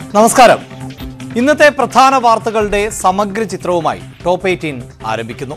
നമസ്കാരം ഇന്നത്തെ പ്രധാന വാർത്തകളുടെ സമഗ്ര ചിത്രവുമായി ടോപ്പ് എയ്റ്റീൻ ആരംഭിക്കുന്നു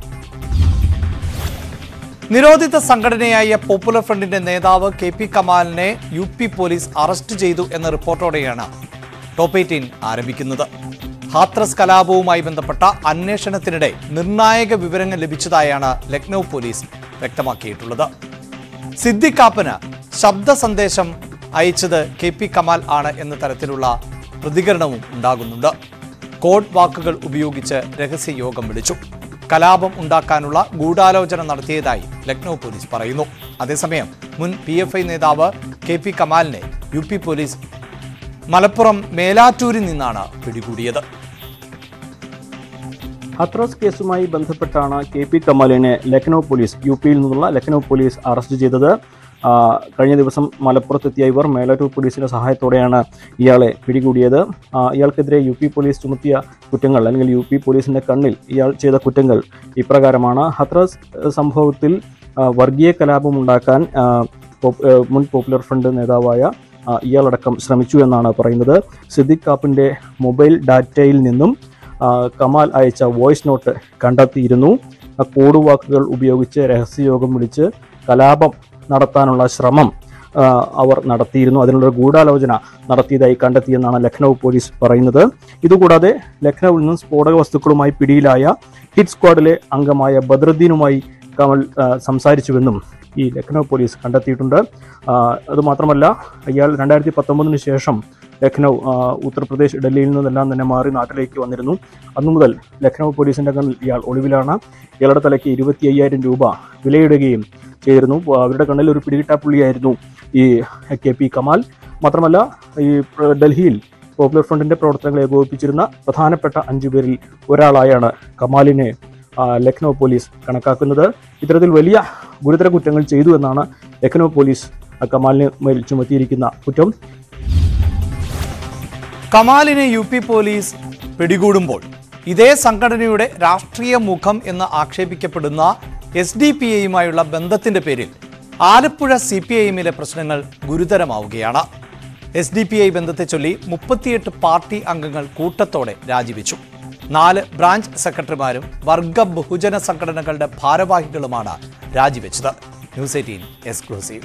നിരോധിത സംഘടനയായ പോപ്പുലർ ഫ്രണ്ടിന്റെ നേതാവ് കെ പി കമാലിനെ യു പി പോലീസ് അറസ്റ്റ് ചെയ്തു എന്ന റിപ്പോർട്ടോടെയാണ് ടോപ്പ് എയ്റ്റീൻ ആരംഭിക്കുന്നത് ഹാത്രസ് കലാപവുമായി ബന്ധപ്പെട്ട അന്വേഷണത്തിനിടെ നിർണായക വിവരങ്ങൾ ലഭിച്ചതായാണ് ലക്നൗ പോലീസ് വ്യക്തമാക്കിയിട്ടുള്ളത് സിദ്ദിഖാപ്പന് ശബ്ദ സന്ദേശം അയച്ചത് കെ പി കമാൽ ആണ് എന്ന തരത്തിലുള്ള പ്രതികരണവും ഉണ്ടാകുന്നുണ്ട് കോഡ് വാക്കുകൾ ഉപയോഗിച്ച് രഹസ്യ യോഗം വിളിച്ചു കലാപം ഉണ്ടാക്കാനുള്ള ഗൂഢാലോചന നടത്തിയതായി ലക്നൗ പോലീസ് പറയുന്നു അതേസമയം മുൻ പി എഫ് ഐ നേതാവ് കെ പി കമാലിനെ യു പി പോലീസ് മലപ്പുറം മേലാറ്റൂരിൽ നിന്നാണ് പിടികൂടിയത് ഹത്രോസ് കേസുമായി ബന്ധപ്പെട്ടാണ് കെ പി കമാലിനെ ലക്നൗ പോലീസ് യു പിയിൽ നിന്നുള്ള ലക്നൗ പോലീസ് അറസ്റ്റ് ചെയ്തത് ആ, കഴിഞ്ഞ ദിവസം മലപ്പുറത്തെത്തിയ ഇവർ മേലാറ്റൂർ പോലീസിന്റെ സഹായത്തോടെയാണ് ഇയാളെ പിടികൂടിയത് ആ, ഇയാൾക്കെതിരെ യു പി പോലീസ് ചുമത്തിയ കുറ്റങ്ങൾ അല്ലെങ്കിൽ യു പി പോലീസിന്റെ കണ്ണിൽ ഇയാൾ ചെയ്ത കുറ്റങ്ങൾ ഇപ്രകാരമാണ് ഹത്രോസ് ഏഹ്, സംഭവത്തിൽ ആ, വർഗീയ കലാപം ഉണ്ടാക്കാൻ ആ, പോപ്പ്- ഏഹ്, മുൻ പോപ്പുലർ ഫ്രണ്ട് നേതാവായ ആ, ഇയാളടക്കം ശ്രമിച്ചു എന്നാണ് പറയുന്നത് സിദ്ദിഖ് കാപ്പിന്റെ മൊബൈൽ ഡാറ്റയിൽ നിന്നും ആ, കമാൽ അയച്ച വോയിസ് നോട്ട് കണ്ടെത്തിയിരുന്നു ആ കോഡ് വാക്കുകൾ ഉപയോഗിച്ച് രഹസ്യയോഗം വിളിച്ച് കലാപം നടത്താനുള്ള ശ്രമം ആ, അവർ നടത്തിയിരുന്നു അതിനുള്ളൊരു ഗൂഢാലോചന നടത്തിയതായി കണ്ടെത്തിയെന്നാണ് ലക്നൗ പോലീസ് പറയുന്നത് ഇതുകൂടാതെ ലക്നൌവിൽ നിന്നും സ്ഫോടക വസ്തുക്കളുമായി പിടിയിലായ ഹിറ്റ് സ്ക്വാഡിലെ അംഗമായ ബദ്രുദ്ദീനുമായി കമൽ ആ, സംസാരിച്ചുവെന്നും ഈ ലക്നൗ പോലീസ് കണ്ടെത്തിയിട്ടുണ്ട് ആ, അതുമാത്രമല്ല ഇയാൾ രണ്ടായിരത്തി പത്തൊമ്പതിന് ശേഷം ലക്നൗ ആ, ഉത്തർപ്രദേശ് ഡൽഹിയിൽ നിന്നെല്ലാം തന്നെ മാറി നാട്ടിലേക്ക് വന്നിരുന്നു അന്നു മുതൽ ലക്നൗ പോലീസിന്റെ കണ്ണിൽ ഇയാൾ ഒളിവിലാണ് ഇയാളുടെ തലയ്ക്ക് ഇരുപത്തി അയ്യായിരം രൂപ വിലയിടുകയും ചെയ്തിരുന്നു അപ്പോൾ അവരുടെ കണ്ണിൽ ഒരു പിടികിട്ടാപ്പുള്ളിയായിരുന്നു ഈ കെ പി കമാൽ മാത്രമല്ല ഈ പ്ര- ഡൽഹിയിൽ പോപ്പുലർ ഫ്രണ്ടിന്റെ പ്രവർത്തനങ്ങളെ ഏകോപിപ്പിച്ചിരുന്ന പ്രധാനപ്പെട്ട അഞ്ചു പേരിൽ ഒരാളായാണ് കമാലിനെ ആ, ലക്നൗ പോലീസ് കണക്കാക്കുന്നത് ഇത്തരത്തിൽ വലിയ ഗുരുതര കുറ്റങ്ങൾ ചെയ്തു എന്നാണ് ലക്നൗ പോലീസ് ആ കമാലിന് മേൽ ചുമത്തിയിരിക്കുന്ന കുറ്റം കമാലിനെ യു പി പോലീസ് പിടികൂടുമ്പോൾ ഇതേ സംഘടനയുടെ രാഷ്ട്രീയ മുഖം എന്ന് ആക്ഷേപിക്കപ്പെടുന്ന എസ് ഡി പി എയുമായുള്ള ബന്ധത്തിന്റെ പേരിൽ ആലപ്പുഴ സി പി ഐ എമ്മിലെ പ്രശ്നങ്ങൾ ഗുരുതരമാവുകയാണ് എസ് ഡി പി ഐ ബന്ധത്തെ ചൊല്ലി മുപ്പത്തിയെട്ട് പാർട്ടി അംഗങ്ങൾ കൂട്ടത്തോടെ രാജിവെച്ചു നാല് ബ്രാഞ്ച് സെക്രട്ടറിമാരും വർഗ ബഹുജന സംഘടനകളുടെ ഭാരവാഹികളുമാണ് രാജിവെച്ചത് ന്യൂസ് എയ്റ്റീൻ എക്സ്ക്ലൂസീവ്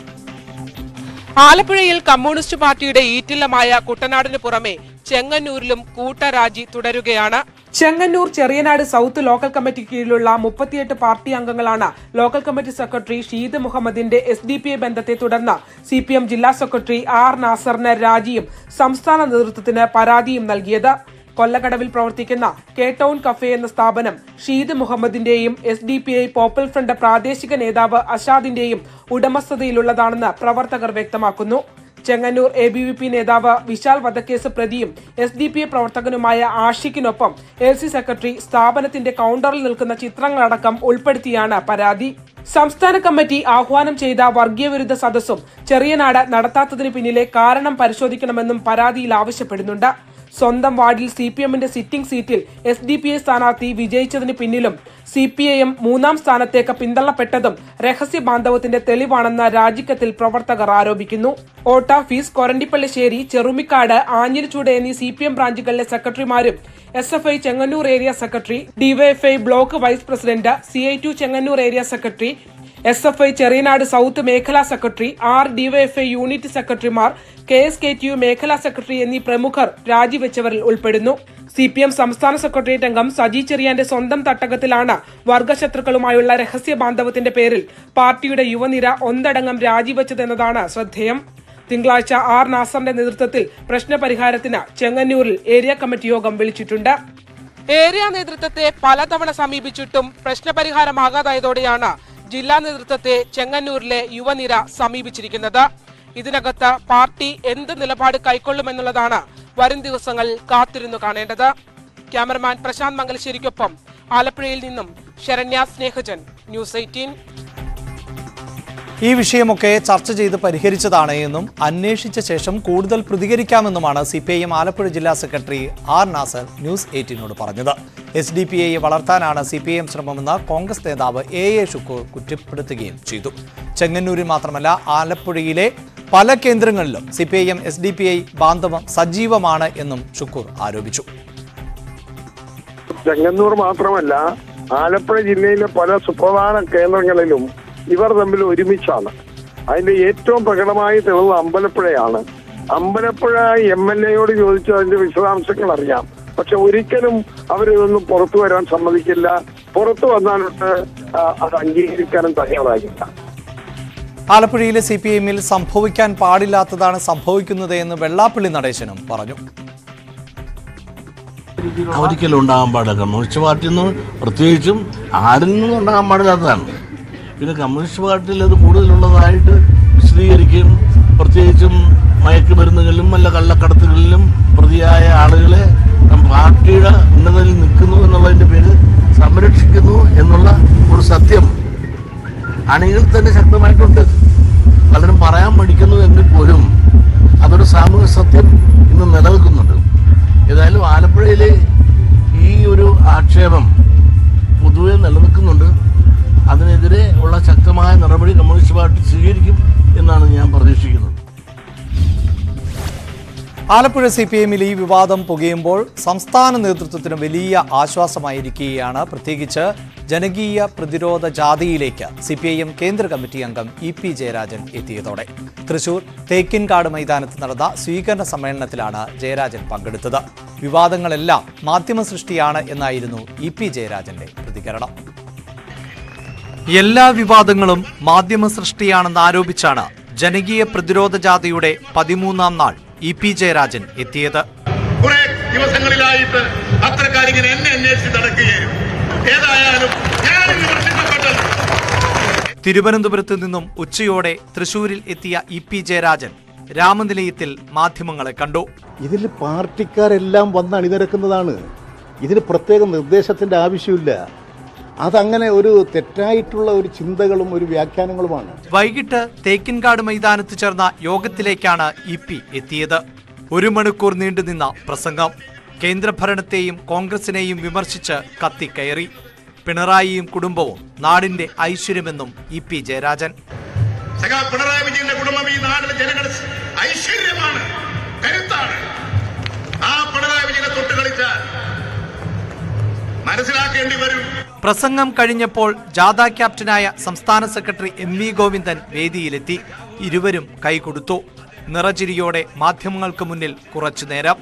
ആലപ്പുഴയിൽ കമ്മ്യൂണിസ്റ്റ് പാർട്ടിയുടെ ഈറ്റില്ലമായ കുട്ടനാടിന് പുറമെ ചെങ്ങന്നൂരിലും കൂട്ടരാജി തുടരുകയാണ് Chengannur Cheriyanad south local committee കീഴിലുള്ള മുപ്പത്തിയെട്ട് പാർട്ടി അംഗങ്ങളാണ് ലോക്കൽ കമ്മിറ്റി സെക്രട്ടറി ഷീദ് മുഹമ്മദിന്റെ എസ് ഡി പി ഐ ബന്ധത്തെ തുടർന്ന് സി പി എം ജില്ലാ സെക്രട്ടറി ആർ നാസറിന് രാജിയും സംസ്ഥാന നേതൃത്വത്തിന് പരാതിയും നൽകിയത് കൊല്ലക്കടവിൽ പ്രവർത്തിക്കുന്ന കെ ടൗൺ കഫേ എന്ന സ്ഥാപനം ഷീദ് മുഹമ്മദിന്റെയും S D P I popular front പ്രാദേശിക നേതാവ് അഷാദിന്റെയും ഉടമസ്ഥതയിലുള്ളതാണെന്ന് പ്രവർത്തകർ വ്യക്തമാക്കുന്നു Chengannur A B V P നേതാവ് വിശാൽ വധക്കേസ് പ്രതിയും എസ് ഡി പി ഐ പ്രവർത്തകനുമായ ആഷിഖിനൊപ്പം എൽ സി സെക്രട്ടറി സ്ഥാപനത്തിന്റെ കൗണ്ടറിൽ നിൽക്കുന്ന ചിത്രങ്ങളടക്കം ഉൾപ്പെടുത്തിയാണ് പരാതി സംസ്ഥാന കമ്മിറ്റി ആഹ്വാനം ചെയ്ത വർഗീയവിരുദ്ധ സദസ്സും ചെറിയനാട് നടത്താത്തതിന് പിന്നിലെ കാരണം പരിശോധിക്കണമെന്നും പരാതിയിൽ ആവശ്യപ്പെടുന്നുണ്ട് സ്വന്തം വാർഡിൽ സി പി എമ്മിന്റെ സിറ്റിംഗ് സീറ്റിൽ എസ് ഡി പി ഐ സ്ഥാനാർത്ഥി വിജയിച്ചതിന് പിന്നിലും സി പി ഐ എം മൂന്നാം സ്ഥാനത്തേക്ക് പിന്തള്ളപ്പെട്ടതും രഹസ്യ ബാന്ധവത്തിന്റെ തെളിവാണെന്ന് രാജിക്കത്തിൽ പ്രവർത്തകർ ആരോപിക്കുന്നു ഓട്ടാഫീസ് കൊരണ്ടിപ്പള്ളിശ്ശേരി ചെറുമിക്കാട് ആഞ്ഞിലിച്ചൂട് എന്നീ സി പി എം ബ്രാഞ്ചുകളിലെ സെക്രട്ടറിമാരും S F I Chengannur area secretary DYFI block vice president C I T U Chengannur area secretary S F I Cheriyanad south മേഖലാ സെക്രട്ടറി ആർ ഡിവൈഎഫ്ഐ യൂണിറ്റ് സെക്രട്ടറിമാർ K S K T U മേഖലാ സെക്രട്ടറി എന്നീ പ്രമുഖർ രാജിവെച്ചവരിൽ ഉൾപ്പെടുന്നു C P M സംസ്ഥാന secretariat അംഗം സജി ചെറിയാന്റെ സ്വന്തം തട്ടകത്തിലാണ് വർഗശത്രുക്കളുമായുള്ള രഹസ്യ ബാന്ധവത്തിന്റെ പേരിൽ പാർട്ടിയുടെ യുവനിര ഒന്നടങ്കം രാജിവെച്ചതെന്നതാണ് ശ്രദ്ധേയം തിങ്കളാഴ്ച ആർ നാസറിന്റെ നേതൃത്വത്തിൽ പ്രശ്നപരിഹാരത്തിന് ചെങ്ങന്നൂരിൽ ഏരിയ കമ്മിറ്റി യോഗം വിളിച്ചിട്ടുണ്ട് ഏരിയ നേതൃത്വത്തെ പലതവണ സമീപിച്ചിട്ടും പ്രശ്നപരിഹാരമാകാതായതോടെയാണ് ജില്ലാ നേതൃത്വത്തെ ചെങ്ങന്നൂരിലെ യുവനിര സമീപിച്ചിരിക്കുന്നത് ഇതിനകത്ത് പാർട്ടി എന്ത് നിലപാട് കൈക്കൊള്ളുമെന്നുള്ളതാണ് വരും ദിവസങ്ങളിൽ കാത്തിരുന്നു കാണേണ്ടത് ക്യാമറമാൻ പ്രശാന്ത് മംഗലശ്ശേരിക്കൊപ്പം ആലപ്പുഴയിൽ നിന്നും ശരണ്യ സ്നേഹജൻ ന്യൂസ് എയ്റ്റീൻ ഈ വിഷയമൊക്കെ ചർച്ച ചെയ്ത് പരിഹരിച്ചതാണ് എന്നും അന്വേഷിച്ച ശേഷം കൂടുതൽ പ്രതികരിക്കാമെന്നുമാണ് C P I M Alappuzha ജില്ലാ സെക്രട്ടറി ആർ നാസർ ന്യൂസ് എയ്റ്റീനോട് പറഞ്ഞത് എസ് ഡി പി ഐയെ വളർത്താനാണ് സി പി ഐ എം ശ്രമമെന്ന് കോൺഗ്രസ് നേതാവ് എ എ ഷുക്കൂർ കുറ്റപ്പെടുത്തുകയും ചെയ്തു ചെങ്ങന്നൂരിൽ മാത്രമല്ല ആലപ്പുഴയിലെ പല കേന്ദ്രങ്ങളിലും C P I M S D P I ബാന്ധവം സജീവമാണ് എന്നും ഷുക്കൂർ ആരോപിച്ചു ചെങ്ങന്നൂർ മാത്രമല്ല ആലപ്പുഴ ജില്ലയിലെ പല സുപ്രധാന കേന്ദ്രങ്ങളിലും ഇവർ തമ്മിൽ ഒരുമിച്ചാണ് അതിന്റെ ഏറ്റവും പ്രകടമായ തെളിവ് അമ്പലപ്പുഴയാണ് അമ്പലപ്പുഴ എം എൽ എയോട് ചോദിച്ചു അതിന്റെ വിശദാംശങ്ങൾ അറിയാം പക്ഷെ ഒരിക്കലും അവരിതൊന്നും പുറത്തു വരാൻ സമ്മതിക്കില്ല പുറത്തു വന്നാലിട്ട് ആ, അത് അംഗീകരിക്കാനും തയ്യാറാകില്ല ആലപ്പുഴയിലെ സി പി എമ്മിൽ സംഭവിക്കാൻ പാടില്ലാത്തതാണ് സംഭവിക്കുന്നത് എന്ന് വെള്ളാപ്പള്ളി നടേശനും പറഞ്ഞു ഒരിക്കലും ഉണ്ടാകാൻ പാടില്ല കമ്മ്യൂണിസ്റ്റ് പാർട്ടിയിൽ നിന്ന് പ്രത്യേകിച്ചും ആരിൽ നിന്നും ഉണ്ടാകാൻ പാടില്ലാത്തതാണ് പിന്നെ കമ്മ്യൂണിസ്റ്റ് പാർട്ടിയിൽ അത് കൂടുതലുള്ളതായിട്ട് വിശദീകരിക്കുകയും പ്രത്യേകിച്ചും മയക്കുമരുന്നുകളിലും വല്ല കള്ളക്കടത്തുകളിലും പ്രതിയായ ആളുകളെ പാർട്ടിയുടെ ഉന്നതയിൽ നിൽക്കുന്നു എന്നുള്ളതിൻ്റെ പേര് സംരക്ഷിക്കുന്നു എന്നുള്ള ഒരു സത്യം അണികൾ തന്നെ ശക്തമായിട്ടുണ്ട് പലരും പറയാൻ മടിക്കുന്നു എങ്കിൽ പോലും അതൊരു സാമൂഹിക സത്യം ഇന്ന് നിലനിൽക്കുന്നുണ്ട് ഏതായാലും ആലപ്പുഴയിലെ ഈ ഒരു ആക്ഷേപം പൊതുവെ നിലനിൽക്കുന്നുണ്ട് അതിനെതിരെ ഉള്ള ശക്തമായ നടപടി കമ്മ്യൂണിസ്റ്റ് പാർട്ടി സ്വീകരിക്കും എന്നാണ് ഞാൻ പ്രതീക്ഷിക്കുന്നത് ആലപ്പുഴ സി പി എമ്മിൽ ഈ വിവാദം പുകയുമ്പോൾ സംസ്ഥാന നേതൃത്വത്തിന് വലിയ ആശ്വാസമായിരിക്കുകയാണ് പ്രത്യേകിച്ച് ജനകീയ പ്രതിരോധ ജാഥയിലേക്ക് സി പി ഐ എം കേന്ദ്ര കമ്മിറ്റി അംഗം ഇ പി ജയരാജൻ എത്തിയതോടെ തൃശൂർ തേക്കിൻകാട് മൈതാനത്ത് നടന്ന സ്വീകരണ സമ്മേളനത്തിലാണ് ജയരാജൻ പങ്കെടുത്തത് വിവാദങ്ങളെല്ലാം മാധ്യമ സൃഷ്ടിയാണ് എന്നായിരുന്നു ഇ പി ജയരാജന്റെ പ്രതികരണം എല്ലാ വിവാദങ്ങളും മാധ്യമ സൃഷ്ടിയാണെന്ന് ആരോപിച്ചാണ് ജനകീയ പ്രതിരോധ ജാഥയുടെ പതിമൂന്നാം നാൾ ഇ പി ജയരാജൻ എത്തിയത് കുറെ ദിവസങ്ങളിലായിട്ട് അത്രക്കാരിങ്ങനെ എന്നെ അന്വേഷിച്ച് നടക്കുകയും ഏതായാലും ഞാൻ വിമർശിക്കപ്പെട്ടത് തിരുവനന്തപുരത്ത് നിന്നും ഉച്ചയോടെ തൃശൂരിൽ എത്തിയ ഇ പി ജയരാജൻ രാമനിലയത്തിൽ മാധ്യമങ്ങളെ കണ്ടു ഇതിൽ പാർട്ടിക്കാരെല്ലാം വന്ന് അണിനിരക്കുന്നതാണ് ഇതിന് പ്രത്യേക നിർദ്ദേശത്തിൻ്റെ ആവശ്യമില്ല അതങ്ങനെ ഒരു തെറ്റായിട്ടുള്ള ഒരു ചിന്തകളും ഒരു വ്യാഖ്യാനങ്ങളുമാണ് വൈകിട്ട് തേക്കിൻകാട് മൈതാനത്ത് ചേർന്ന യോഗത്തിലേക്കാണ് ഇ പി എത്തിയത് ഒരു മണിക്കൂർ നീണ്ടുനിന്ന പ്രസംഗം കേന്ദ്രഭരണത്തെയും കോൺഗ്രസിനെയും വിമർശിച്ച് കത്തിക്കയറി പിണറായിയും കുടുംബവും നാടിന്റെ ഐശ്വര്യമെന്നും ഇ പി ജയരാജൻ സഖാ പിണറായി വിജയന്റെ കുടുംബം ഈ നാട്ടിലെ ജനങ്ങളുടെ ഐശ്വര്യമാണ് കരുത്താണ് ആ പിണറായി വിജയനെ തൊട്ട് കളിച്ചാൽ മനസ്സിലാക്കേണ്ടി വരും പ്രസംഗം കഴിഞ്ഞപ്പോൾ ജാഥ ക്യാപ്റ്റനായ സംസ്ഥാന സെക്രട്ടറി എം വി ഗോവിന്ദൻ വേദിയിലെത്തി ഇരുവരും കൈകൊടുത്തു നിറചിരിയോടെ മാധ്യമങ്ങൾക്ക് മുന്നിൽ കുറച്ചുനേരം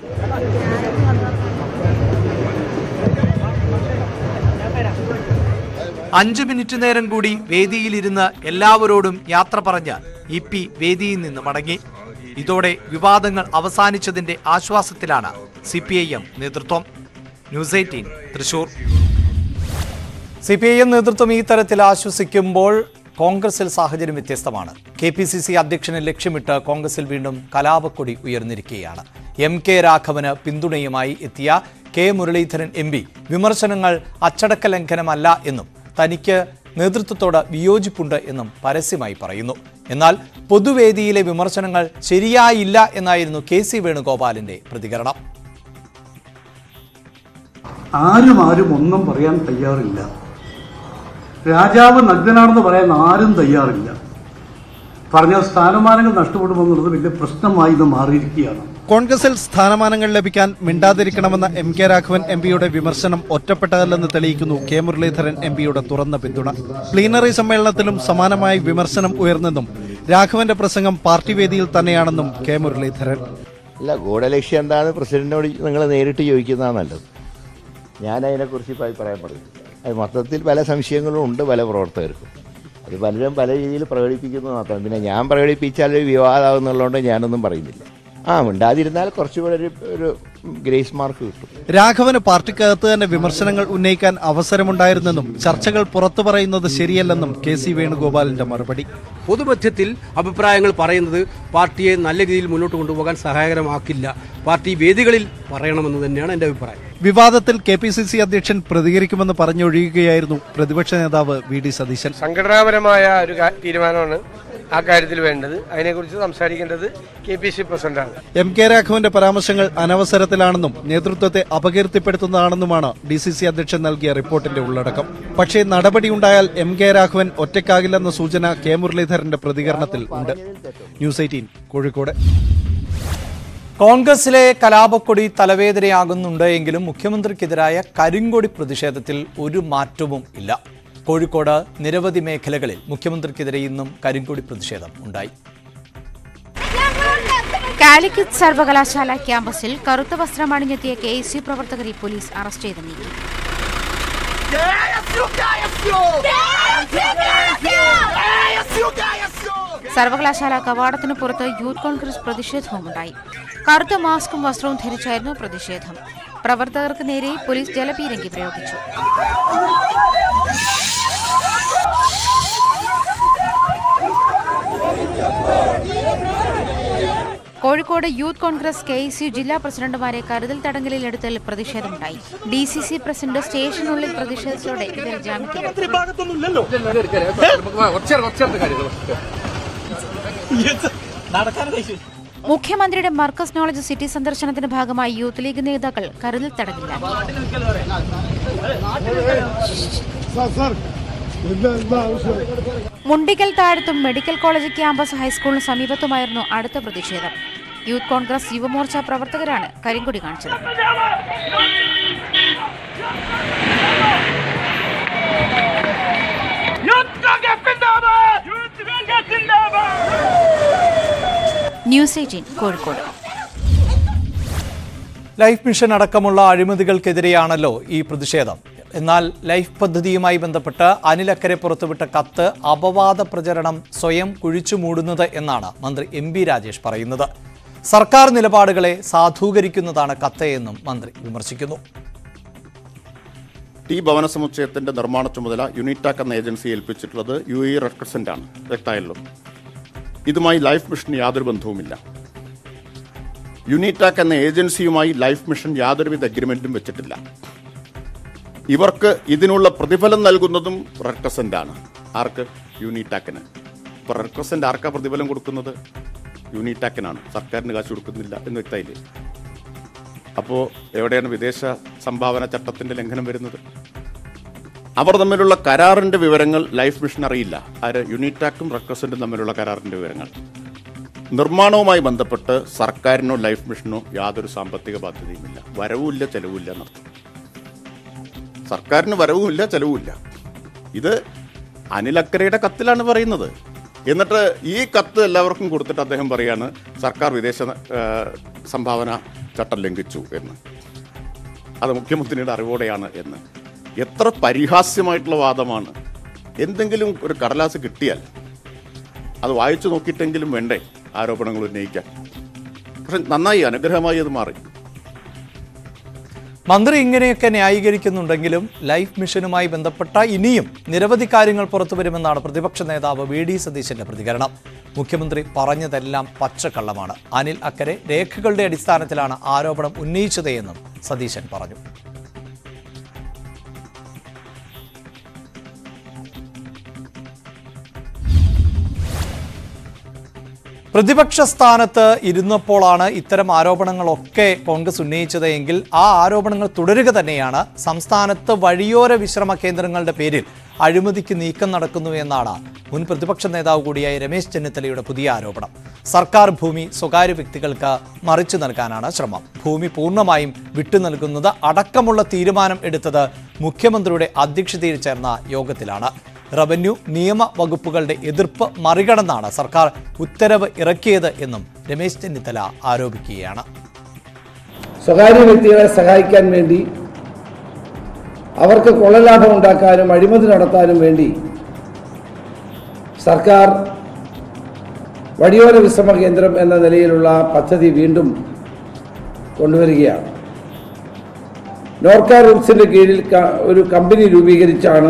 അഞ്ചു മിനിറ്റ് നേരം കൂടി വേദിയിലിരുന്ന് എല്ലാവരോടും യാത്ര പറഞ്ഞ് ഇ പി വേദിയിൽ നിന്ന് മടങ്ങി ഇതോടെ വിവാദങ്ങൾ അവസാനിച്ചതിന്റെ ആശ്വാസത്തിലാണ് സി പി ഐ എം നേതൃത്വം news eighteen Thrissur C P I M നേതൃത്വം ഈ തരത്തിൽ ആശ്വസിക്കുമ്പോൾ കോൺഗ്രസിൽ സാഹചര്യം വ്യത്യസ്തമാണ് കെ പി സി സി അധ്യക്ഷനെ ലക്ഷ്യമിട്ട് കോൺഗ്രസിൽ വീണ്ടും കലാപക്കൊടി ഉയർന്നിരിക്കുകയാണ് എം കെ രാഘവന് പിന്തുണയുമായി എത്തിയ കെ മുരളീധരൻ എം പി വിമർശനങ്ങൾ അച്ചടക്ക ലംഘനമല്ല എന്നും തനിക്ക് നേതൃത്വത്തോട് വിയോജിപ്പുണ്ട് എന്നും പരസ്യമായി പറയുന്നു എന്നാൽ പൊതുവേദിയിലെ വിമർശനങ്ങൾ ശരിയായില്ല എന്നായിരുന്നു കെ സി വേണുഗോപാലിന്റെ പ്രതികരണം ആരും ആരും ഒന്നും പറയാൻ തയ്യാറില്ല രാജാവ് നഗ്നനാണെന്ന് പറയാൻ ആരും തയ്യാറില്ല പറഞ്ഞ സ്ഥാനമാനങ്ങൾ നഷ്ടപ്പെടുമെന്നുള്ളത് വലിയ പ്രശ്നമായി ഇത് മാറിയിരിക്കുകയാണ് കോൺഗ്രസിൽ സ്ഥാനമാനങ്ങൾ ലഭിക്കാൻ മിണ്ടാതിരിക്കണമെന്ന എം കെ രാഘവൻ എം പിയുടെ വിമർശനം ഒറ്റപ്പെട്ടതല്ലെന്ന് തെളിയിക്കുന്നു കെ മുരളീധരൻ എം പിയുടെ തുറന്ന പിന്തുണ പ്ലീനറി സമ്മേളനത്തിലും സമാനമായ വിമർശനം ഉയർന്നെന്നും രാഘവന്റെ പ്രസംഗം പാർട്ടി വേദിയിൽ തന്നെയാണെന്നും കെ മുരളീധരൻ അല്ല ഗൂഢലക്ഷ്യം എന്താണെന്ന് പ്രസിഡന്റിനോട് നിങ്ങൾ നേരിട്ട് ചോദിക്കുന്നതാണ് നല്ലത് ഞാൻ അതിനെക്കുറിച്ച് ഇപ്പോൾ അഭിപ്രായം പറയുന്നു അത് മൊത്തത്തിൽ പല സംശയങ്ങളും ഉണ്ട് പല പ്രവർത്തകർക്കും അത് പലരും പല രീതിയിൽ പ്രകടിപ്പിക്കുന്നു മാത്രം പിന്നെ ഞാൻ പ്രകടിപ്പിച്ചാൽ ഒരു വിവാദമാകുന്നുള്ളതുകൊണ്ട് ഞാനൊന്നും പറയുന്നില്ല ആ മിണ്ടാതിരുന്നാൽ കുറച്ചുകൂടെ ഒരു ഒരു ഗ്രേസ് മാർക്ക് കിട്ടും രാഘവന് പാർട്ടിക്കകത്ത് തന്നെ വിമർശനങ്ങൾ ഉന്നയിക്കാൻ അവസരമുണ്ടായിരുന്നെന്നും ചർച്ചകൾ പുറത്തു പറയുന്നത് ശരിയല്ലെന്നും കെ സി വേണുഗോപാലിന്റെ മറുപടി പൊതുമധ്യത്തിൽ അഭിപ്രായങ്ങൾ പറയുന്നത് പാർട്ടിയെ നല്ല രീതിയിൽ മുന്നോട്ട് കൊണ്ടുപോകാൻ സഹായകരമാക്കില്ല പാർട്ടി വേദികളിൽ പറയണമെന്ന് തന്നെയാണ് എൻ്റെ അഭിപ്രായം വിവാദത്തിൽ കെ പി സി സി അധ്യക്ഷൻ പ്രതികരിക്കുമെന്ന് പറഞ്ഞൊഴിയുകയായിരുന്നു പ്രതിപക്ഷ നേതാവ് വി ഡി സതീശൻ സംഘടനാപരമായ ഒരു കാ- തീരുമാനമാണ് ആ കാര്യത്തിൽ വേണ്ടത് അതിനെക്കുറിച്ച് സംസാരിക്കേണ്ടത് കെ പി സി പ്രസിഡന്റാണ് എം കെ രാഘവന്റെ പരാമർശങ്ങൾ അനവസരത്തിലാണെന്നും നേതൃത്വത്തെ അപകീർത്തിപ്പെടുത്തുന്നതാണെന്നുമാണ് ഡി സി സി അധ്യക്ഷൻ നൽകിയ റിപ്പോർട്ടിന്റെ ഉള്ളടക്കം പക്ഷേ നടപടിയുണ്ടായാൽ എം കെ രാഘവൻ ഒറ്റയ്ക്കാകില്ലെന്ന സൂചന കെ മുരളീധരന്റെ പ്രതികരണത്തിൽ ഉണ്ട് ന്യൂസ് എയ്റ്റീൻ കോഴിക്കോട് കോൺഗ്രസിലെ കലാപക്കൊടി തലവേദനയാകുന്നുണ്ട് എങ്കിലും മുഖ്യമന്ത്രിക്കെതിരായ കരിങ്കൊടി പ്രതിഷേധത്തിൽ ഒരു മാറ്റവും ഇല്ല കോഴിക്കോട് നിരവധി മേഖലകളിൽ മുഖ്യമന്ത്രിക്കെതിരെ ഇന്നും കരിങ്കൊടി പ്രതിഷേധം ഉണ്ടായി കാലിക്കറ്റ് സർവകലാശാല ക്യാമ്പസിൽ കറുത്ത വസ്ത്രം അണിഞ്ഞെത്തിയ കെ എസ് യു പ്രവർത്തകരെ പോലീസ് അറസ്റ്റ് ചെയ്ത് നീക്കി സർവകലാശാല കവാടത്തിന് പുറത്ത് യൂത്ത് കോൺഗ്രസ് പ്രതിഷേധവും ഉണ്ടായി കറുത്ത മാസ്കും വസ്ത്രവും ധരിച്ചായിരുന്നു പ്രതിഷേധം പ്രവർത്തകർക്ക് നേരെ പോലീസ് ജലപീരങ്കി പ്രയോഗിച്ചു Kozhikode youth Congress K S U ജില്ലാ പ്രസിഡന്റുമാരെ കരുതൽ തടങ്കലിൽ എടുത്തതിൽ പ്രതിഷേധമുണ്ടായി ഡി സി സി പ്രസിഡന്റ് സ്റ്റേഷനുള്ളിൽ പ്രതിഷേധത്തോടെ ഇവർ ജാമ്യത്തിൽ മുഖ്യമന്ത്രിയുടെ മർക്കസ് നോളജ് സിറ്റി സന്ദർശനത്തിന്റെ ഭാഗമായി യൂത്ത് ലീഗ് നേതാക്കൾ കരുതൽ തടങ്കലിലാക്കി മുണ്ടിക്കൽ താഴത്തും മെഡിക്കൽ കോളേജ് ക്യാമ്പസ് ഹൈസ്കൂളിന് സമീപത്തുമായിരുന്നു അടുത്ത പ്രതിഷേധം യൂത്ത് കോൺഗ്രസ് യുവമോർച്ച പ്രവർത്തകരാണ് കരിങ്കൊടി കാണിച്ചത് news eighteen Kozhikode life mission അടക്കമുള്ള അഴിമതികൾക്കെതിരെയാണല്ലോ ഈ പ്രതിഷേധം എന്നാൽ ലൈഫ് പദ്ധതിയുമായി ബന്ധപ്പെട്ട് അനിലക്കരെ പുറത്തുവിട്ട കത്ത് അപവാദ പ്രചരണം സ്വയം കുഴിച്ചു മൂടുന്നത് എന്നാണ് മന്ത്രി എം ബി രാജേഷ് പറയുന്നത് സർക്കാർ നിലപാടുകളെ സാധൂകരിക്കുന്നതാണ് കത്ത് എന്നും മന്ത്രി വിമർശിക്കുന്നു ടി ഭവന സമുച്ചയത്തിന്റെ നിർമ്മാണ ചുമതല യുണിറ്റാക് എന്ന ഏജൻസി ഏൽപ്പിച്ചിട്ടുള്ളത് യു എ റെഡ് ക്രസന്റ് ആണ് വ്യക്തമായല്ലോ ഇതുമായി ലൈഫ് മിഷൻ യാതൊരു ബന്ധവുമില്ല യുണിറ്റാക് എന്ന ഏജൻസിയുമായി ലൈഫ് മിഷൻ യാതൊരുവിധ അഗ്രിമെന്റും വെച്ചിട്ടില്ല ഇവർക്ക് ഇതിനുള്ള പ്രതിഫലം നൽകുന്നതും റെഡ് ക്രസന്റ് ആണ് ആർക്ക് യൂണിടാക്കിന് ഇപ്പൊ റെഡ് ക്രസന്റ് ആർക്കാ പ്രതിഫലം കൊടുക്കുന്നത് യൂണിടാക്കിനാണ് സർക്കാരിന് കാശ് കൊടുക്കുന്നില്ല എന്ന് വ്യക്തമായില്ലേ അപ്പോൾ എവിടെയാണ് വിദേശ സംഭാവന ചട്ടത്തിന്റെ ലംഘനം വരുന്നത് അവർ തമ്മിലുള്ള കരാറിന്റെ വിവരങ്ങൾ ലൈഫ് മിഷൻ അറിയില്ല ആര് യൂണിറ്റാക്കും റെഡ് ക്രസന്റും തമ്മിലുള്ള കരാറിന്റെ വിവരങ്ങൾ നിർമ്മാണവുമായി ബന്ധപ്പെട്ട് സർക്കാരിനോ ലൈഫ് മിഷനോ യാതൊരു സാമ്പത്തിക ബാധ്യതയുമില്ല വരവുമില്ല ചെലവുമില്ല എന്നർത്ഥം സർക്കാരിന് വരവുമില്ല ചെലവുമില്ല ഇത് അനിലക്കരയുടെ കത്തിലാണ് പറയുന്നത് എന്നിട്ട് ഈ കത്ത് എല്ലാവർക്കും കൊടുത്തിട്ട് അദ്ദേഹം പറയാണ് സർക്കാർ വിദേശ ആ, സംഭാവന ചട്ടം ലംഘിച്ചു എന്ന് അത് മുഖ്യമന്ത്രിയുടെ അറിവോടെയാണ് എന്ന് എത്ര പരിഹാസ്യമായിട്ടുള്ള വാദമാണ് എന്തെങ്കിലും ഒരു കടലാസ് കിട്ടിയാൽ അത് വായിച്ചു നോക്കിയിട്ടെങ്കിലും വേണ്ടേ ആരോപണങ്ങൾ ഉന്നയിക്കാൻ പക്ഷെ നന്നായി അനുഗ്രഹമായി അത് മാറി മന്ത്രി ഇങ്ങനെയൊക്കെ ന്യായീകരിക്കുന്നുണ്ടെങ്കിലും ലൈഫ് മിഷനുമായി ബന്ധപ്പെട്ട ഇനിയും നിരവധി കാര്യങ്ങൾ പുറത്തുവരുമെന്നാണ് പ്രതിപക്ഷ നേതാവ് വി ഡി സതീശന്റെ പ്രതികരണം മുഖ്യമന്ത്രി പറഞ്ഞതെല്ലാം പച്ചക്കള്ളമാണ് അനിൽ അക്കരെ രേഖകളുടെ അടിസ്ഥാനത്തിലാണ് ആരോപണം ഉന്നയിച്ചത് എന്നും സതീശൻ പറഞ്ഞു പ്രതിപക്ഷ സ്ഥാനത്ത് ഇരുന്നപ്പോഴാണ് ഇത്തരം ആരോപണങ്ങളൊക്കെ കോൺഗ്രസ് ഉന്നയിച്ചത് എങ്കിൽ ആ ആരോപണങ്ങൾ തുടരുക തന്നെയാണ് സംസ്ഥാനത്ത് വഴിയോര വിശ്രമ കേന്ദ്രങ്ങളുടെ പേരിൽ അഴിമതിക്ക് നീക്കം നടക്കുന്നു എന്നാണ് മുൻ പ്രതിപക്ഷ നേതാവ് കൂടിയായ രമേശ് ചെന്നിത്തലയുടെ പുതിയ ആരോപണം സർക്കാർ ഭൂമി സ്വകാര്യ വ്യക്തികൾക്ക് മറിച്ചു നൽകാനാണ് ശ്രമം ഭൂമി പൂർണ്ണമായും വിട്ടു നൽകുന്നത് അടക്കമുള്ള തീരുമാനം എടുത്തത് മുഖ്യമന്ത്രിയുടെ അധ്യക്ഷതയിൽ ചേർന്ന യോഗത്തിലാണ് റവന്യൂ നിയമ വകുപ്പുകളുടെ എതിർപ്പ് മറികടന്നാണ് സർക്കാർ ഉത്തരവ് ഇറക്കിയത് എന്നും രമേശ് ചെന്നിത്തല ആരോപിക്കുകയാണ് സ്വകാര്യ വ്യക്തികളെ സഹായിക്കാൻ വേണ്ടി അവർക്ക് കൊള്ളലാഭം ഉണ്ടാക്കാനും അഴിമതി നടത്താനും വേണ്ടി സർക്കാർ വഴിയോര വിശ്രമ കേന്ദ്രം എന്ന നിലയിലുള്ള പദ്ധതി വീണ്ടും കൊണ്ടുവരികയാണ് നോർക്ക റൂട്ട്സിന്റെ കീഴിൽ ക- ഒരു കമ്പനി രൂപീകരിച്ചാണ്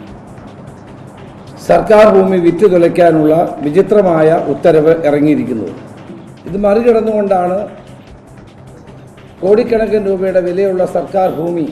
സർക്കാർ ഭൂമി വിറ്റ് തുലയ്ക്കാനുള്ള വിചിത്രമായ ഉത്തരവ് ഇറങ്ങിയിരിക്കുന്നത് ഇത് മറികടന്നുകൊണ്ടാണ് കോടിക്കണക്കിന് രൂപയുടെ വിലയുള്ള സർക്കാർ ഭൂമി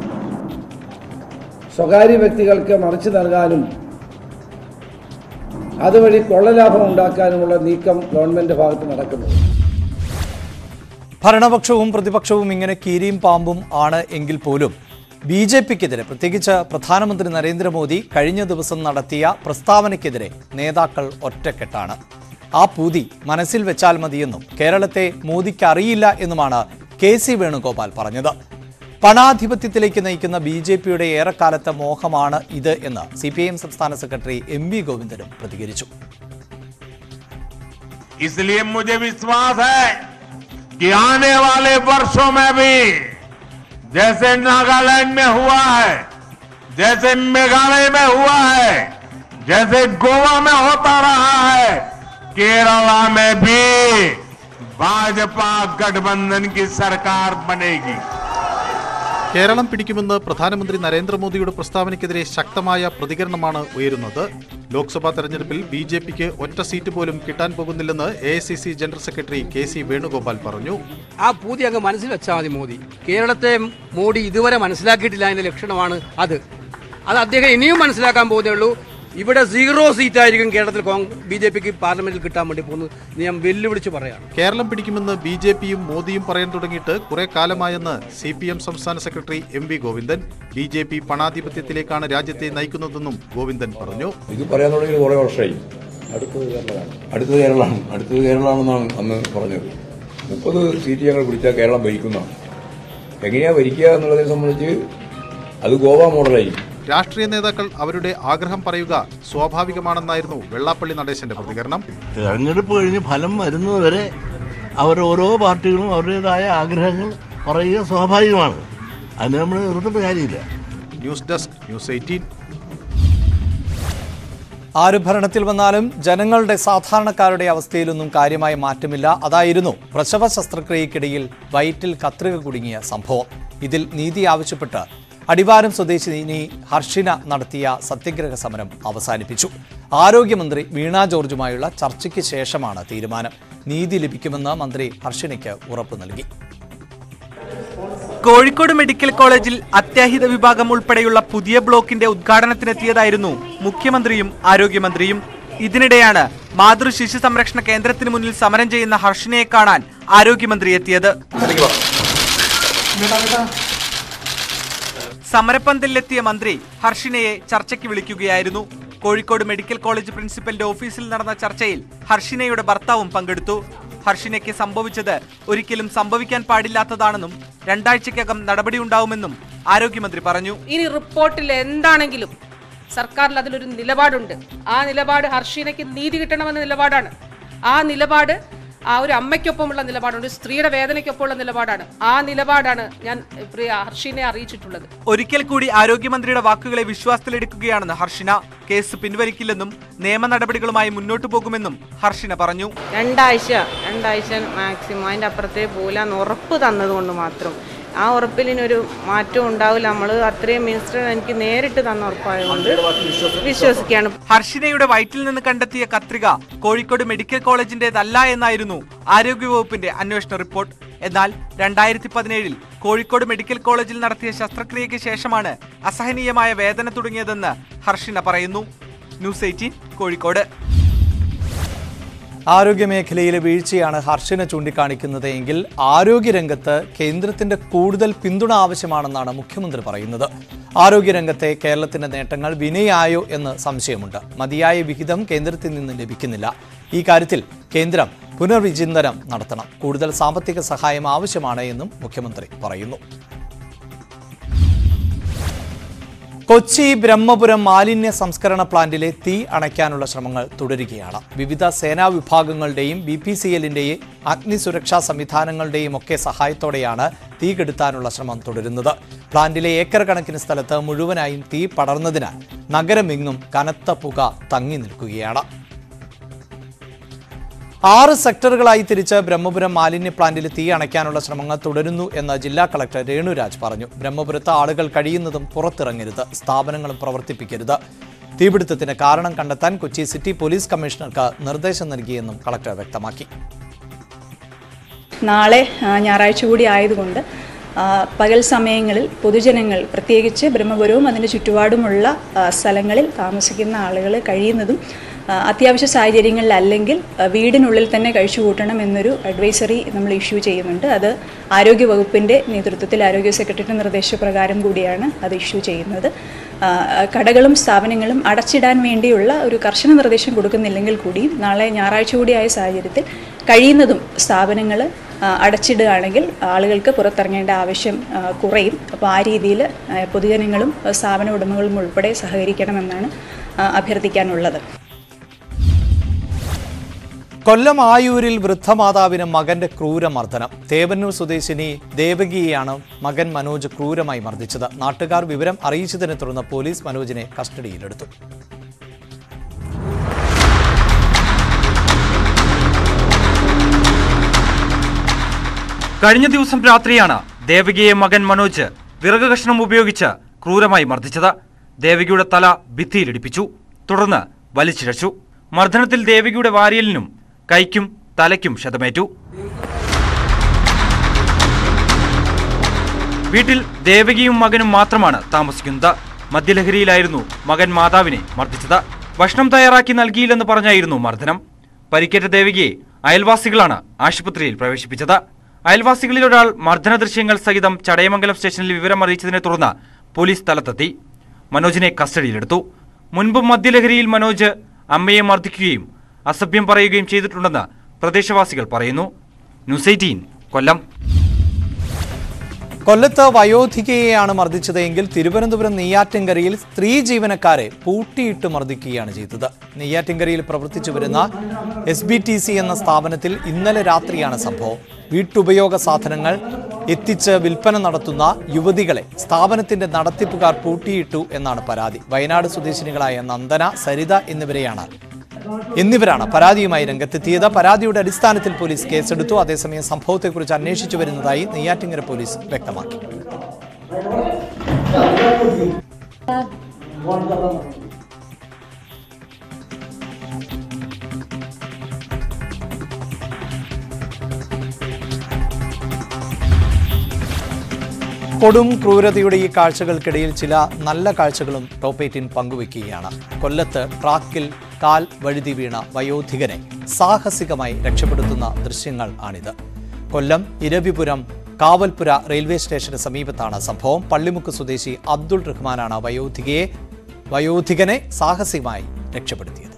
സ്വകാര്യ വ്യക്തികൾക്ക് മറിച്ചു നൽകാനും അതുവഴി കൊള്ളലാഭം ഉണ്ടാക്കാനുമുള്ള നീക്കം ഗവൺമെൻറ് ഭാഗത്ത് നടക്കുന്നത് ഭരണപക്ഷവും പ്രതിപക്ഷവും ഇങ്ങനെ കീരിയും പാമ്പും ആണ് എങ്കിൽ പോലും ബി ജെ പിക്കെതിരെ പ്രത്യേകിച്ച് പ്രധാനമന്ത്രി നരേന്ദ്രമോദി കഴിഞ്ഞ ദിവസം നടത്തിയ പ്രസ്താവനയ്ക്കെതിരെ നേതാക്കൾ ഒറ്റക്കെട്ടാണ് ആ പൂതി മനസ്സിൽ വെച്ചാൽ മതിയെന്നും കേരളത്തെ മോദിക്ക് അറിയില്ല എന്നുമാണ് കെ സി വേണുഗോപാൽ പറഞ്ഞത് പണാധിപത്യത്തിലേക്ക് നയിക്കുന്ന ബി ജെ പിയുടെ ഏറെക്കാലത്തെ മോഹമാണ് ഇത് എന്ന് സി പി ഐ എം സംസ്ഥാന സെക്രട്ടറി എം വി ഗോവിന്ദനും പ്രതികരിച്ചു इसलिए मुझे विश्वास है कि आने वाले वर्षों में भी जैसे नागालैंड में हुआ है जैसे मेघालय में हुआ है जैसे गोवा में होता रहा है केरला में भी भाजपा गठबंधन की सरकार बनेगी കേരളം പിടിക്കുമെന്ന് പ്രധാനമന്ത്രി നരേന്ദ്രമോദിയുടെ പ്രസ്താവനയ്ക്കെതിരെ ശക്തമായ പ്രതികരണമാണ് ഉയരുന്നത് ലോക്സഭാ തെരഞ്ഞെടുപ്പിൽ ബി ജെ പിക്ക് ഒറ്റ സീറ്റ് പോലും കിട്ടാൻ പോകുന്നില്ലെന്ന് A I C C general secretary K C Venugopal പറഞ്ഞു ആ പൂതി അങ്ങ് മനസ്സിൽ വെച്ചാൽ മതി മോദി കേരളത്തെ മോഡി ഇതുവരെ മനസ്സിലാക്കിയിട്ടില്ല അതിന്റെ ലക്ഷണമാണ് അത് അത് അദ്ദേഹം ഇനിയും മനസ്സിലാക്കാൻ പോകുന്നേ ഉള്ളൂ ഇവിടെ സീറോ സീറ്റ് ആയിരിക്കും കേരളത്തിൽ ബി ജെ പിക്ക് പാർലമെന്റിൽ കിട്ടാൻ വേണ്ടി പോകുന്നത് ഇത് ഞാൻ വെല്ലുവിളിച്ച് പറയാണ് കേരളം പിടിക്കുമെന്ന് ബി ജെ പിയും മോദിയും പറയാൻ തുടങ്ങിയിട്ട് കുറെ കാലമായെന്ന് സി പി എം സംസ്ഥാന secretary M V Govindan B J P പണാധിപത്യത്തിലേക്കാണ് രാജ്യത്തെ നയിക്കുന്നതെന്നും ഗോവിന്ദൻ പറഞ്ഞു ഇത് പറയാൻ തുടങ്ങി കുറേ വർഷമായി അടുത്തത് കേരളമാണ് അടുത്തത് കേരളമാണ് അടുത്തത് കേരളമാണെന്നാണ് അന്ന് പറഞ്ഞത് മുപ്പത് സീറ്റ് ഞങ്ങൾ പിടിച്ചാൽ കേരളം ഭരിക്കുന്നതാണ് എങ്ങനെയാ ഭരിക്കുക എന്നുള്ളതിനെ സംബന്ധിച്ച് അത് ഗോവ മോഡലായിരിക്കും രാഷ്ട്രീയ നേതാക്കൾ അവരുടെ ആഗ്രഹം പറയുക സ്വാഭാവികമാണെന്നായിരുന്നു വെള്ളാപ്പള്ളി നടേശന്റെ പ്രതികരണം തെരഞ്ഞെടുപ്പ് കഴിഞ്ഞ് ഫലം വരുന്നതുവരെ അവർ ഓരോ പാർട്ടികളും അവരുടേതായ ആഗ്രഹങ്ങൾ പറയുക സ്വാഭാവികമാണ് അതിന് നമ്മൾ എതിർത്തിട്ട് കാര്യമില്ല ന്യൂസ് ഡെസ്ക് ന്യൂസ് എയ്റ്റീൻ ആര് ഭരണത്തിൽ വന്നാലും ജനങ്ങളുടെ സാധാരണക്കാരുടെ അവസ്ഥയിലൊന്നും കാര്യമായ മാറ്റമില്ല അതായിരുന്നു പ്രസവ ശസ്ത്രക്രിയക്കിടയിൽ വയറ്റിൽ കത്രിക കുടുങ്ങിയ സംഭവം ഇതിൽ നീതി ആവശ്യപ്പെട്ട് അടിവാരം സ്വദേശിനി ഹർഷിന നടത്തിയ സത്യഗ്രഹ സമരം അവസാനിപ്പിച്ചു ആരോഗ്യമന്ത്രി വീണ ജോർജുമായുള്ള ചർച്ചയ്ക്ക് ശേഷമാണ് തീരുമാനം നീതി ലഭിക്കുമെന്ന് മന്ത്രി ഹർഷിനയ്ക്ക് ഉറപ്പു നൽകി കോഴിക്കോട് മെഡിക്കൽ കോളേജിൽ അത്യാഹിത വിഭാഗം ഉൾപ്പെടെയുള്ള പുതിയ ബ്ലോക്കിന്റെ ഉദ്ഘാടനത്തിനെത്തിയതായിരുന്നു മുഖ്യമന്ത്രിയും ആരോഗ്യമന്ത്രിയും ഇതിനിടെയാണ് മാതൃ ശിശു സംരക്ഷണ കേന്ദ്രത്തിന് മുന്നിൽ സമരം ചെയ്യുന്ന ഹർഷിനയെ കാണാൻ ആരോഗ്യമന്ത്രി എത്തിയത് സമരപ്പന്തലിലെത്തിയ മന്ത്രി ഹർഷിനയെ ചർച്ചയ്ക്ക് വിളിക്കുകയായിരുന്നു കോഴിക്കോട് മെഡിക്കൽ കോളേജ് പ്രിൻസിപ്പലിന്റെ ഓഫീസിൽ നടന്ന ചർച്ചയിൽ ഹർഷിനയുടെ ഭർത്താവും പങ്കെടുത്തു ഹർഷിനയ്ക്ക് സംഭവിച്ചത് ഒരിക്കലും സംഭവിക്കാൻ പാടില്ലാത്തതാണെന്നും രണ്ടാഴ്ചയ്ക്കകം നടപടിയുണ്ടാവുമെന്നും ആരോഗ്യമന്ത്രി പറഞ്ഞു ഇനി റിപ്പോർട്ടിൽ എന്താണെങ്കിലും സർക്കാരിൽ അതിലൊരു നിലപാടുണ്ട് ആ നിലപാട് ഹർഷീനയ്ക്ക് നീതി കിട്ടണമെന്ന നിലപാടാണ് ആ നിലപാട് ആ ഒരു അമ്മയ്ക്കൊപ്പമുള്ള നിലപാടാണ് ഒരു സ്ത്രീയുടെ വേദനയ്ക്കൊപ്പമുള്ള നിലപാടാണ് ആ നിലപാടാണ് ഞാൻ പ്രിയ ഹർഷീനെ അറിയിച്ചിട്ടുള്ളത് ഒരിക്കൽ കൂടി ആരോഗ്യമന്ത്രിയുടെ വാക്കുകളെ വിശ്വാസത്തിലെടുക്കുകയാണെന്ന് ഹർഷിന കേസ് പിൻവലിക്കില്ലെന്നും നിയമ നടപടികളുമായി മുന്നോട്ടു പോകുമെന്നും ഹർഷിന പറഞ്ഞു രണ്ടാഴ്ച രണ്ടാഴ്ച മാക്സിമം അതിൻ്റെ അപ്പുറത്തേ പോകില്ല എന്ന് ഉറപ്പ് തന്നതുകൊണ്ട് മാത്രം ആ ഉറപ്പിൽ ഇനിയൊരു മാറ്റം ഉണ്ടാവില്ല നമ്മൾ അത്രയും മിനിസ്റ്റർ എനിക്ക് നേരിട്ട് തന്ന ഉറപ്പായതുകൊണ്ട് വിശ്വസിക്കുകയാണ് ഹർഷിനയുടെ വയറ്റിൽ നിന്ന് കണ്ടെത്തിയ കത്രിക കോഴിക്കോട് മെഡിക്കൽ കോളേജിന്റേതല്ല എന്നായിരുന്നു ആരോഗ്യവകുപ്പിന്റെ അന്വേഷണ റിപ്പോർട്ട് എന്നാൽ രണ്ടായിരത്തി പതിനേഴിൽ കോഴിക്കോട് മെഡിക്കൽ കോളേജിൽ നടത്തിയ ശസ്ത്രക്രിയയ്ക്ക് ശേഷമാണ് അസഹനീയമായ വേദന തുടങ്ങിയതെന്ന് ഹർഷിന പറയുന്നു ന്യൂസ് എയ്റ്റീൻ കോഴിക്കോട് ആരോഗ്യമേഖലയിലെ വീഴ്ചയാണ് ഹർഷന ചൂണ്ടിക്കാണിക്കുന്നത് എങ്കിൽ ആരോഗ്യരംഗത്ത് കേന്ദ്രത്തിന്റെ കൂടുതൽ പിന്തുണ ആവശ്യമാണെന്നാണ് മുഖ്യമന്ത്രി പറയുന്നത് ആരോഗ്യരംഗത്തെ കേരളത്തിന്റെ നേട്ടങ്ങൾ വിനയായോ എന്ന് സംശയമുണ്ട് മതിയായ വിഹിതം കേന്ദ്രത്തിൽ നിന്ന് ലഭിക്കുന്നില്ല ഈ കാര്യത്തിൽ കേന്ദ്രം പുനർവിചിന്തനം നടത്തണം കൂടുതൽ സാമ്പത്തിക സഹായം ആവശ്യമാണ് എന്നും മുഖ്യമന്ത്രി പറയുന്നു കൊച്ചി ബ്രഹ്മപുരം മാലിന്യ സംസ്കരണ പ്ലാന്റിലെ തീ അണയ്ക്കാനുള്ള ശ്രമങ്ങൾ തുടരുകയാണ് വിവിധ സേനാ വിഭാഗങ്ങളുടെയും ബി പി സി എല്ലിന്റെയും അഗ്നിസുരക്ഷാ സംവിധാനങ്ങളുടെയും ഒക്കെ സഹായത്തോടെയാണ് തീ കെടുത്താനുള്ള ശ്രമം തുടരുന്നത് പ്ലാന്റിലെ ഏക്കർ കണക്കിന് സ്ഥലത്ത് മുഴുവനായും തീ പടർന്നതിനാൽ നഗരമെങ്ങും കനത്ത പുക തങ്ങി നിൽക്കുകയാണ് ആറ് സെക്ടറുകളായി തിരിച്ച് ബ്രഹ്മപുരം മാലിന്യ പ്ലാന്റിൽ തീ അണയ്ക്കാനുള്ള ശ്രമങ്ങൾ തുടരുന്നു എന്ന് ജില്ലാ കളക്ടർ രേണുരാജ് പറഞ്ഞു ബ്രഹ്മപുരത്ത് ആളുകൾ കഴിയുന്നതും പുറത്തിറങ്ങരുത് സ്ഥാപനങ്ങളും പ്രവർത്തിപ്പിക്കരുത് തീപിടുത്തത്തിന് കാരണം കണ്ടെത്താൻ കൊച്ചി സിറ്റി പോലീസ് കമ്മീഷണർക്ക് നിർദ്ദേശം നൽകിയെന്നും കളക്ടർ വ്യക്തമാക്കി നാളെ ആ, ഞായറാഴ്ച കൂടി ആയതുകൊണ്ട് ആ, പകൽ സമയങ്ങളിൽ പൊതുജനങ്ങൾ പ്രത്യേകിച്ച് ബ്രഹ്മപുരവും അതിൻ്റെ ചുറ്റുപാടുമുള്ള ആ, സ്ഥലങ്ങളിൽ താമസിക്കുന്ന ആളുകൾ കഴിയുന്നതും ആ, അത്യാവശ്യ സാഹചര്യങ്ങളിൽ അല്ലെങ്കിൽ ആ, വീടിനുള്ളിൽ തന്നെ കഴിച്ചു കൂട്ടണം എന്നൊരു അഡ്വൈസറി നമ്മൾ ഇഷ്യൂ ചെയ്യുന്നുണ്ട് അത് ആരോഗ്യ വകുപ്പിൻ്റെ നേതൃത്വത്തിൽ ആരോഗ്യ സെക്രട്ടറിയുടെ നിർദ്ദേശപ്രകാരം കൂടിയാണ് അത് ഇഷ്യൂ ചെയ്യുന്നത് ആ, കടകളും സ്ഥാപനങ്ങളും അടച്ചിടാൻ വേണ്ടിയുള്ള ഒരു കർശന നിർദ്ദേശം കൊടുക്കുന്നില്ലെങ്കിൽ കൂടിയും നാളെ ഞായറാഴ്ച കൂടിയായ സാഹചര്യത്തിൽ കഴിയുന്നതും സ്ഥാപനങ്ങൾ അടച്ചിടുകയാണെങ്കിൽ ആളുകൾക്ക് പുറത്തിറങ്ങേണ്ട ആവശ്യം ആ, കുറയും അപ്പോൾ ആ രീതിയിൽ ആ, പൊതുജനങ്ങളും ആ, സ്ഥാപന ഉടമകളും ഉൾപ്പെടെ സഹകരിക്കണമെന്നാണ് ആ, അഭ്യർത്ഥിക്കാനുള്ളത് കൊല്ലം ആയൂരിൽ വൃദ്ധമാതാവിന് മകന്റെ ക്രൂരമർദ്ദനം തേവന്നൂർ സ്വദേശിനി ദേവകിയെയാണ് മകൻ മനോജ് ക്രൂരമായി മർദ്ദിച്ചത് നാട്ടുകാർ വിവരം അറിയിച്ചതിനെ തുടർന്ന് പോലീസ് മനോജിനെ കസ്റ്റഡിയിലെടുത്തു കഴിഞ്ഞ ദിവസം രാത്രിയാണ് ദേവകിയെ മകൻ മനോജ് വിറക് കഷ്ണം ഉപയോഗിച്ച് ക്രൂരമായി മർദ്ദിച്ചത് ദേവകിയുടെ തല ഭിത്തിയിലിടിപ്പിച്ചു തുടർന്ന് വലിച്ചിഴച്ചു മർദ്ദനത്തിൽ ദേവകിയുടെ വാരിയലിനും കൈക്കും തലയ്ക്കും ക്ഷതമേറ്റു വീട്ടിൽ ദേവകിയും മകനും മാത്രമാണ് താമസിക്കുന്നത് മദ്യലഹരിയിലായിരുന്നു മകൻ മാതാവിനെ മർദ്ദിച്ചത് ഭക്ഷണം തയ്യാറാക്കി നൽകിയില്ലെന്ന് പറഞ്ഞായിരുന്നു മർദ്ദനം പരിക്കേറ്റ ദേവകിയെ അയൽവാസികളാണ് ആശുപത്രിയിൽ പ്രവേശിപ്പിച്ചത് അയൽവാസികളിൽ ഒരാൾ മർദ്ദന ദൃശ്യങ്ങൾ സഹിതം ചടയമംഗലം സ്റ്റേഷനിൽ വിവരം അറിയിച്ചതിനെ തുടർന്ന് പോലീസ് സ്ഥലത്തെത്തി മനോജിനെ കസ്റ്റഡിയിലെടുത്തു മുൻപ് മദ്യലഹരിയിൽ മനോജ് അമ്മയെ മർദ്ദിക്കുകയും അസഭ്യം പറയുകയും ചെയ്തിട്ടുണ്ടെന്ന് പ്രദേശവാസികൾ പറയുന്നു ന്യൂസ് എയ്റ്റീൻ കൊല്ലം കൊല്ലത്ത് വയോധികയെയാണ് മർദ്ദിച്ചത് എങ്കിൽ തിരുവനന്തപുരം നെയ്യാറ്റിൻകരയിൽ സ്ത്രീ ജീവനക്കാരെ പൂട്ടിയിട്ട് മർദ്ദിക്കുകയാണ് ചെയ്തത് നെയ്യാറ്റിൻകരയിൽ പ്രവർത്തിച്ചു വരുന്ന എസ് ബി ടി സി എന്ന സ്ഥാപനത്തിൽ ഇന്നലെ രാത്രിയാണ് സംഭവം വീട്ടുപയോഗ സാധനങ്ങൾ എത്തിച്ച് വിൽപ്പന നടത്തുന്ന യുവതികളെ സ്ഥാപനത്തിന്റെ നടത്തിപ്പുകാർ പൂട്ടിയിട്ടു എന്നാണ് പരാതി വയനാട് സ്വദേശിനികളായ നന്ദന സരിത എന്നിവരെയാണ് എന്നിവരാണ് പരാതിയുമായി രംഗത്തെത്തിയത് പരാതിയുടെ അടിസ്ഥാനത്തിൽ പോലീസ് കേസെടുത്തു അതേസമയം സംഭവത്തെക്കുറിച്ച് അന്വേഷിച്ചു വരുന്നതായി നെയ്യാറ്റിങ്കര പോലീസ് വ്യക്തമാക്കി കൊടും ക്രൂരതയുടെ ഈ കാഴ്ചകൾക്കിടയിൽ ചില നല്ല കാഴ്ചകളും ടോപ്പ് എയ്റ്റീൻ പങ്കുവയ്ക്കുകയാണ് കൊല്ലത്ത് ട്രാക്കിൽ കാൽ വഴുതി വീണ വയോധികനെ സാഹസികമായി രക്ഷപ്പെടുത്തുന്ന ദൃശ്യങ്ങൾ ആണിത് കൊല്ലം ഇരവിപുരം കാവൽപുര റെയിൽവേ സ്റ്റേഷന് സമീപത്താണ് സംഭവം പള്ളിമുക്ക് സ്വദേശി അബ്ദുൾ റഹ്മാനാണ് വയോധികയെ വയോധികനെ സാഹസികമായി രക്ഷപ്പെടുത്തിയത്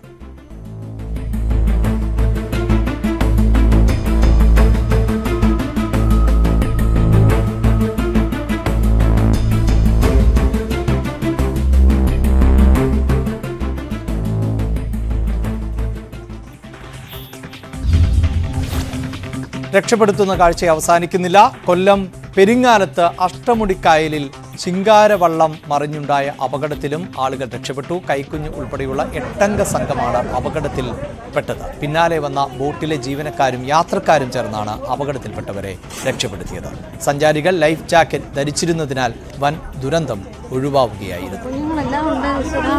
രക്ഷപ്പെടുത്തുന്ന കാഴ്ച അവസാനിക്കുന്നില്ല കൊല്ലം പെരിങ്ങാലത്ത് അഷ്ടമുടിക്കായലിൽ ശിങ്കാരവള്ളം മറിഞ്ഞുണ്ടായ അപകടത്തിലും ആളുകൾ രക്ഷപ്പെട്ടു കൈക്കുഞ്ഞ് ഉൾപ്പെടെയുള്ള എട്ടംഗ സംഘമാണ് അപകടത്തിൽ പെട്ടത് പിന്നാലെ വന്ന ബോട്ടിലെ ജീവനക്കാരും യാത്രക്കാരും ചേർന്നാണ് അപകടത്തിൽപ്പെട്ടവരെ രക്ഷപ്പെടുത്തിയത് സഞ്ചാരികൾ ലൈഫ് ജാക്കറ്റ് ധരിച്ചിരുന്നതിനാൽ വൻ ദുരന്തം ഒഴിവാവുകയായിരുന്നു കുഞ്ഞുങ്ങളെല്ലാം ഉണ്ട് സുഖം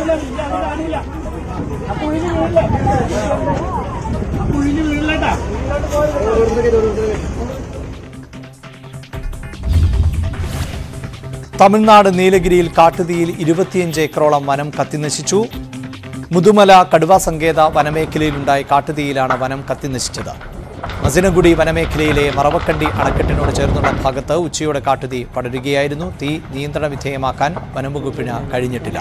തമിഴ്നാട് നീലഗിരിയിൽ കാട്ടുതീയിൽ ഇരുപത്തിയഞ്ച് ഏക്കറോളം വനം കത്തിനശിച്ചു മുതുമല കടുവ സങ്കേത വനമേഖലയിലുണ്ടായ കാട്ടുതീയിലാണ് വനം കത്തിനശിച്ചത് മസിനഗുഡി വനമേഖലയിലെ മറവക്കണ്ടി അണക്കെട്ടിനോട് ചേർന്നുള്ള ഭാഗത്ത് ഉച്ചയോടെ കാട്ടുതീ പടരുകയായിരുന്നു തീ നിയന്ത്രണ വിധേയമാക്കാൻ വനംവകുപ്പിന് കഴിഞ്ഞിട്ടില്ല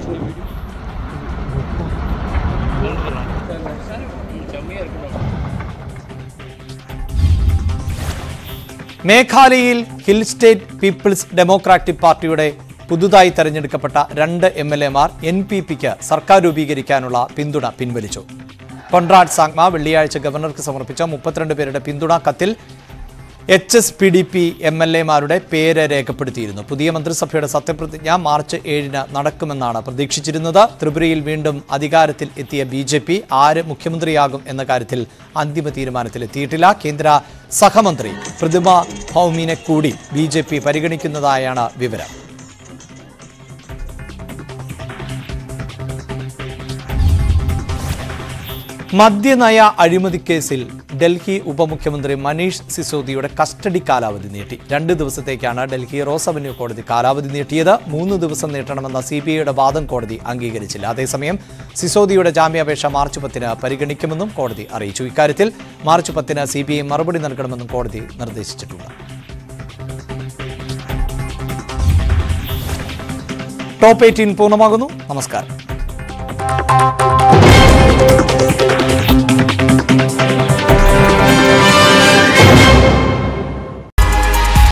മേഘാലയയിൽ ഹിൽ സ്റ്റേറ്റ് പീപ്പിൾസ് ഡെമോക്രാറ്റിക് പാർട്ടിയുടെ പുതുതായി തെരഞ്ഞെടുക്കപ്പെട്ട രണ്ട് എം എൽ എമാർ എൻ പി പിക്ക് സർക്കാർ രൂപീകരിക്കാനുള്ള പിന്തുണ പിൻവലിച്ചു കൊൺറാഡ് സാങ്മ വെള്ളിയാഴ്ച ഗവർണർക്ക് സമർപ്പിച്ച മുപ്പത്തിരണ്ട് പേരുടെ പിന്തുണ കത്തിൽ H S P D P M L എമാരുടെ പേര് രേഖപ്പെടുത്തിയിരുന്നു പുതിയ മന്ത്രിസഭയുടെ സത്യപ്രതിജ്ഞ മാർച്ച് ഏഴിന് നടക്കുമെന്നാണ് പ്രതീക്ഷിച്ചിരുന്നത് ത്രിപുരയിൽ വീണ്ടും അധികാരത്തിൽ എത്തിയ ബി ജെ പി ആര് മുഖ്യമന്ത്രിയാകും എന്ന കാര്യത്തിൽ അന്തിമ തീരുമാനത്തിലെത്തിയിട്ടില്ല കേന്ദ്ര സഹമന്ത്രി പ്രതിമ ഭൗമിനെ കൂടി ബി ജെ പി പരിഗണിക്കുന്നതായാണ് വിവരം മദ്യനയ അഴിമതി കേസിൽ ഡൽഹി ഉപമുഖ്യമന്ത്രി മനീഷ് സിസോദിയുടെ കസ്റ്റഡി കാലാവധി നീട്ടി രണ്ട് ദിവസത്തേക്കാണ് ഡൽഹി റോസ് അവന്യൂ കോടതി കാലാവധി നീട്ടിയത് മൂന്ന് ദിവസം നീട്ടണമെന്ന സി ബി ഐയുടെ വാദം കോടതി അംഗീകരിച്ചില്ല അതേസമയം സിസോദിയുടെ ജാമ്യാപേക്ഷ മാർച്ച് പത്തിന് പരിഗണിക്കുമെന്നും കോടതി അറിയിച്ചു ഇക്കാര്യത്തിൽ മാർച്ച് പത്തിന് സി ബി ഐ മറുപടി നൽകണമെന്നും കോടതി നിർദ്ദേശിച്ചിട്ടുണ്ട് ടോപ്പ് എയ്റ്റീൻ പൂർണ്ണമാകുന്നു നമസ്കാരം